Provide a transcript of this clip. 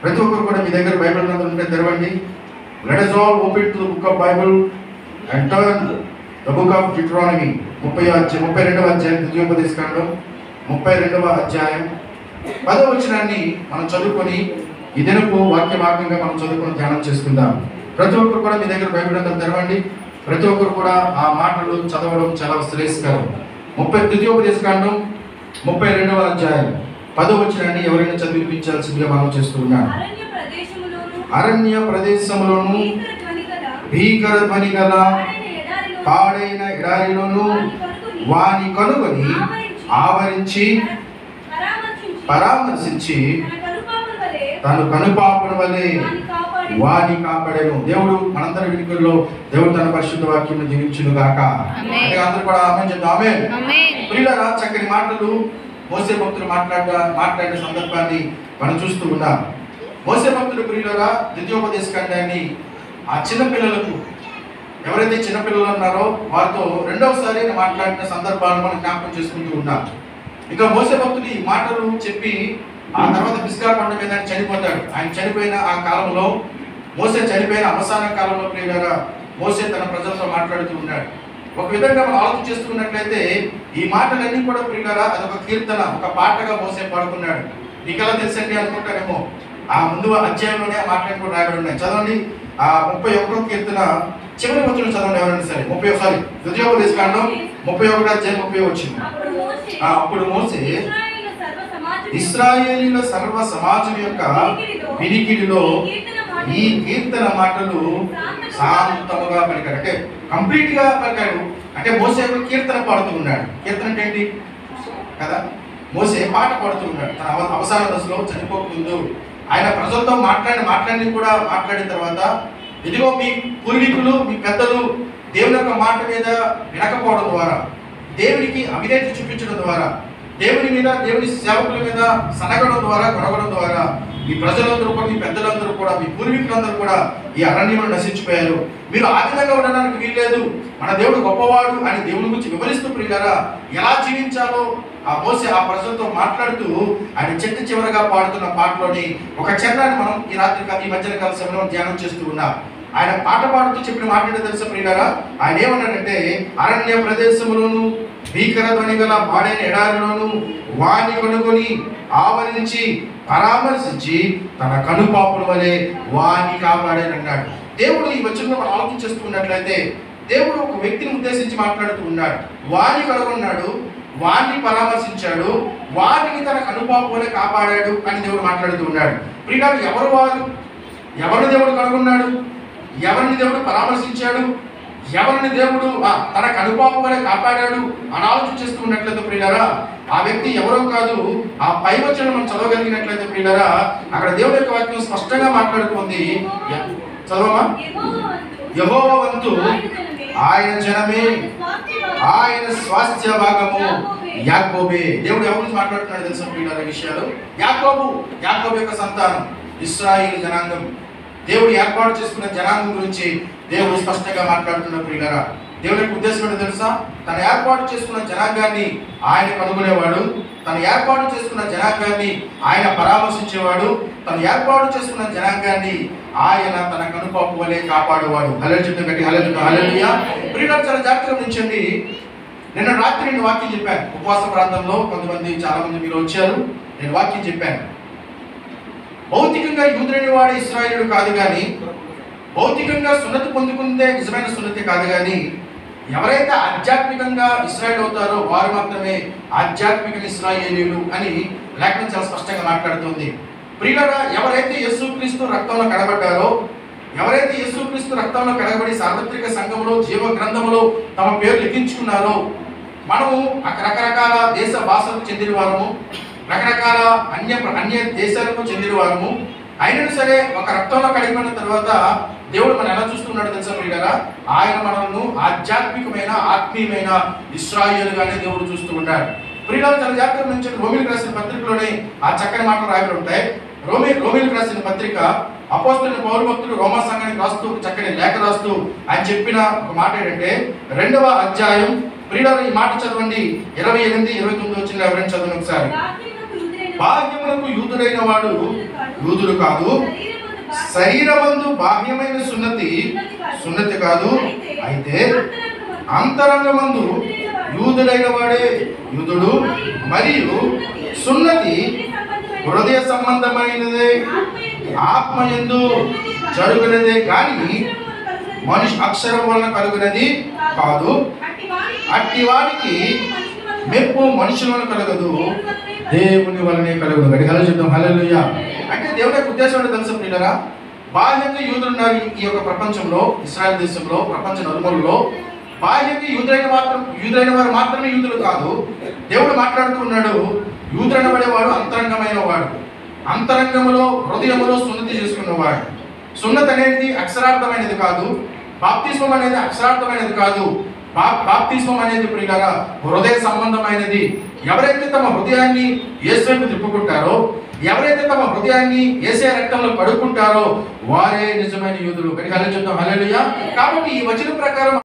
ప్రతి ఒక్కరు కూడా మీ దగ్గర బైబిల్ గ్రంథం ఉంటే తెరవండి let us all open to the book of bible and turn the book of deuteronomy ముప్పై అధ్యాయం ముప్పై రెండవ అధ్యాయం ద్వితీయోపదేశ కాండం ముప్పై రెండవ అధ్యాయం పదవ వచనాన్ని మనం చదువుకొని ఈ దినపు వాక్య భాగంగా మనం చదువుకొని ధ్యానం చేసుకుందాం ప్రతి ఒక్కరు కూడా మీ దగ్గర బైబిల్ గ్రంథం తెరవండి ప్రతి ఒక్కరు కూడా ఆ మాటలు చదవడం చాలా శ్రేయస్కరం ముప్పై ద్వితీయోపదేశ కాండం ముప్పై రెండవ అధ్యాయం పదవ వచనాన్ని ఎవరైనా చదివించాల్సిందిగా మనం చేస్తూ ఉన్నాం అరణ్య ప్రదేశములోను అరణ్య ప్రదేశములోను భీకర ధ్వని భీకర ధ్వని గల గల పాడైన ఎడారిలో పాడైన ఎడారిలోను వాని కనుగొని ఆవరించి పరామర్శించి పరామర్శించి తన కనుపాపల వలె తను కనుపాపన వలె వాని కాపాడి వాని కాపాడేను దేవుడు మనందరి వినికుల్లో దేవుడు తన పరిశుద్ధ వాక్యం దీవించును గాక ఆమేన్. అంటే అందరూ కూడా ఆమె చెప్తాం ఆమె ఆమేన్ ప్రియులరా చక్కని మాటలు మోసే భక్తులు మాట్లాడ మాట్లాడిన సందర్భాన్ని మనం చూస్తూ ఉన్నాం మోసే భక్తులు ప్రియులరా ద్వితీయోపదేశ ఖండాన్ని ఆ చిన్న పిల్లలకు ఎవరైతే చిన్న పిల్లలు ఉన్నారో వారితో రెండవసారి ఆయన మాట్లాడిన సందర్భాలను మనం జ్ఞాపకం చేసుకుంటూ ఉన్నాం ఇక మోసే భక్తుడు ఈ మాటలు చెప్పి ఆ తర్వాత బిస్గా కొండ మీద ఆయన చనిపోతాడు ఆయన చనిపోయిన ఆ కాలంలో మోసే చనిపోయిన అవసాన కాలంలో ప్రియులరా మోసే తన ప్రజలతో మాట్లాడుతూ ఉన్నాడు ఒక విధంగా మనం ఆలోచన చేస్తున్నట్లయితే ఈ మాటలన్నీ కూడా ప్రియులరా అదొక కీర్తన ఒక పాటగా మోసే పాడుకున్నాడు నీకెలా తెలుసండి అనుకుంటారేమో ఆ ముందు అధ్యాయంలోనే ఆ మాటలు కూడా రాయబడి ఉన్నాయి చదవండి ఆ ముప్పై ఒకటో కీర్తన చివరి వచ్చిన చదవండి ఎవరైనా సరే ముప్పై ఒకసారి ద్వితీయోపదేశ కాండం ముప్పై ఒకటి అధ్యాయం ముప్పై వచ్చింది అప్పుడు మోసే ఆ, అప్పుడు మోసే ఇశ్రాయేలు సర్వ సమాజం ఇస్రాయేలీల సర్వ సమాజం యొక్క వినికిడిలో ఈ కీర్తన మాటలు శాంతముగా పలికాడు అంటే కంప్లీట్ గా పలికాడు అంటే మోసే ఒక కీర్తన పాడుతూ ఉన్నాడు కీర్తన అంటే ఏంటి కదా మోసే పాట పాడుతూ ఉన్నాడు తన అవ- అవసాన దశలో చనిపోకముందు ఆయన ప్రజలతో మాట్లాడి మాట్లాడి కూడా మాట్లాడిన తర్వాత ఇదిగో మీ పూర్వీకులు మీ పెద్దలు దేవుని యొక్క మాట మీద వినకపోవడం ద్వారా దేవునికి అవిధేయత చూపించడం ద్వారా దేవుని మీద దేవుని సేవకుల మీద సనగడం ద్వారా కొనగడం ద్వారా మీ ప్రజలందరూ కూడా మీ పెద్దలందరూ కూడా మీ పూర్వీకులందరూ కూడా ఈ అరణ్యంలో నశించిపోయారు మీరు ఆ విధంగా ఉండడానికి వీల్లేదు మన దేవుడు గొప్పవాడు అని దేవుని గురించి వివరిస్తూ ప్రియులారా ఎలా జీవించాలో ఆ మోసే ఆ ప్రజలతో మాట్లాడుతూ ఆయన చెట్టు చివరగా పాడుతున్న పాటలోని ఒక చరణాన్ని మనం ఈ రాత్రి కా- ఈ మధ్యన కాల సమయంలో ధ్యానం చేస్తూ ఉన్నాం ఆయన పాట పాడుతూ చెప్పిన మాట ఏంటో తెలుసా ప్రియులారా ఆయన ఏమన్నాడంటే అరణ్య ప్రదేశములోను భీకర ధ్వని గల పాడైన ఎడారిలోను వాణి కొనుగొని ఆవరించి పరామర్శించి తన కనుపాపుల వలె వాణి కాపాడానన్నాడు దేవుడు ఈ వచనంలో మనం ఆలోచన చేస్తున్నట్లయితే దేవుడు ఒక వ్యక్తిని ఉద్దేశించి మాట్లాడుతూ ఉన్నాడు వాణి కనుగొన్నాడు వాణ్ణి పరామర్శించాడు వారిని తన కనుపాపు వలె కాపాడాడు అని దేవుడు మాట్లాడుతూ ఉన్నాడు ప్రియుడు ఎవరు వారు ఎవరిని దేవుడు కనుగొన్నాడు ఎవరిని దేవుడు పరామర్శించాడు ఎవరిని దేవుడు ఆ, తన కనుపాపు వలె కాపాడాడు అని ఆలోచన చేస్తూ ఉన్నట్లయితే ప్రియులరా ఆ వ్యక్తి ఎవరో కాదు ఆ పై వచ్చిన మనం చదవగలిగినట్లయితే ప్రియులరా అక్కడ దేవుడి యొక్క వాక్యం స్పష్టంగా మాట్లాడుతుంది ఎ- చదవమా యెహోవా వంతు ఆయన జనమే ఆయన స్వాస్థ్య భాగము యాకోబే దేవుడు ఎవరి గురించి మాట్లాడుతున్నాడు తెలుసా ప్రియులారా ఈ విషయాలు యాకోబు యాకోబు యొక్క సంతానం ఇస్రాయిల్ జనాంగం దేవుడు ఏర్పాటు చేసుకున్న జనాంగం గురించి దేవుడు స్పష్టంగా మాట్లాడుతున్న ప్రియులారా దేవుడి యొక్క ఉద్దేశం ఏంటో తెలుసా తను ఏర్పాటు చేసుకున్న జనాంగాన్ని ఆయన కనుగొనేవాడు తను ఏర్పాటు చేసుకున్న జనాంగాన్ని ఆయన పరామర్శించేవాడు తను ఏర్పాటు చేసుకున్న జనాంగాన్ని ఆయన తన కనుపాపు వలె కాపాడేవాడు హలో చెప్తే గట్టి హలో హల్లెలూయా ప్రియులారా చాలా జాగ్రత్తగా ఉంచండి నిన్న రాత్రి నేను వాక్యం చెప్పాను ఉపవాస ప్రాంతంలో కొంతమంది చాలా మంది మీరు వచ్చారు నేను వాక్యం చెప్పాను భౌతికంగా యూదులని వాడే ఇస్రాయేలుడు కాదు కానీ భౌతికంగా సున్నతి పొందుకుందే నిజమైన సున్నతి కాదు కానీ ఎవరైతే ఆధ్యాత్మికంగా ఇస్రాయేల్ అవుతారో వారు మాత్రమే ఆధ్యాత్మిక ఇస్రాయేలీలు అని లేఖనం చాలా స్పష్టంగా మాట్లాడుతుంది ప్రియులరా ఎవరైతే యేసుక్రీస్తు రక్తంలో కడబడ్డారో ఎవరైతే యేసుక్రీస్తు రక్తంలో కడగబడి సార్వత్రిక సంఘంలో జీవ గ్రంథంలో తమ పేరు లిఖించుకున్నారో మనము అక- రకరకాల దేశ భాషలకు చెందిన వారము రకరకాల అన్య అన్య దేశాలకు చెందిన వారము అయినను సరే ఒక రక్తంలో కడిగిన తర్వాత దేవుడు మనం ఎలా చూస్తున్నాడు తెలుసా ప్రియులారా ఆయన మనల్ని ఆధ్యాత్మికమైన ఆత్మీయమైన ఇస్రాయేలుగానే దేవుడు చూస్తూ ఉన్నాడు ప్రియులారు చాలా జాగ్రత్తగా నుంచి రోమిలకు రాసిన పత్రికలోనే ఆ చక్కని మాటలు రాయబడి ఉంటాయి రోమి రోమిలకు రాసిన పత్రిక అపోస్తున్న పౌరు భక్తుడు రోమా సంఘానికి రాస్తూ ఒక చక్కని లేఖ రాస్తూ ఆయన చెప్పిన ఒక మాట ఏంటంటే రెండవ అధ్యాయం ప్రియులారు ఈ మాట చదవండి ఇరవై ఎనిమిది ఇరవై తొమ్మిది వచ్చిన ఎవరైనా చదవండి ఒకసారి రాత్రినకు యూదులైన బాహ్యమునకు యూదుడైన వాడు యూదుడు కాదు శరీరమందు బాహ్యమైన సున్నతి సున్నతి కాదు అయితే అంతరంగమందు యూదుడైన వాడే యూదుడు మరియు సున్నతి హృదయ సంబంధమైనదే ఆత్మయందు జరుగునదే కానీ మనిషి అక్షరం వలన కలుగునది కాదు అట్టి వాడికి మెప్పు మనుషులను కలగదు దేవుని వలనే కలుగును గడి హలో చెప్తాం హల్లెలూయా అంటే దేవుని యొక్క ఉద్దేశం ఏంటో తెలుసు పిల్లరా బాహ్యంగా యూదులు ఉన్నారు ఈ యొక్క ప్రపంచంలో ఇస్రాయల్ దేశంలో ప్రపంచ నలుమూలలో బాహ్యంగా యూదులైన మాత్రం యూదులైన వారు మాత్రమే యూదులు కాదు దేవుడు మాట్లాడుతూ ఉన్నాడు యూదులనబడేవాడు అంతరంగమైన వాడు అంతరంగములో హృదయములో సున్నతి చేసుకున్నవాడు సున్నతి అనేది అక్షరార్థమైనది కాదు బాప్తిస్మం అనేది అక్షరార్థమైనది కాదు బా- బాప్తిస్మం అనేది ప్రియులారా హృదయ సంబంధమైనది ఎవరైతే తమ హృదయాన్ని యేసువైపు తిప్పుకుంటారో ఎవరైతే తమ హృదయాన్ని ఏసే రక్తంలో కడుక్కుంటారో వారే నిజమైన యూదులు కానీ హలో చెప్తాం హల్లెలూయా కాబట్టి ఈ వచనం ప్రకారం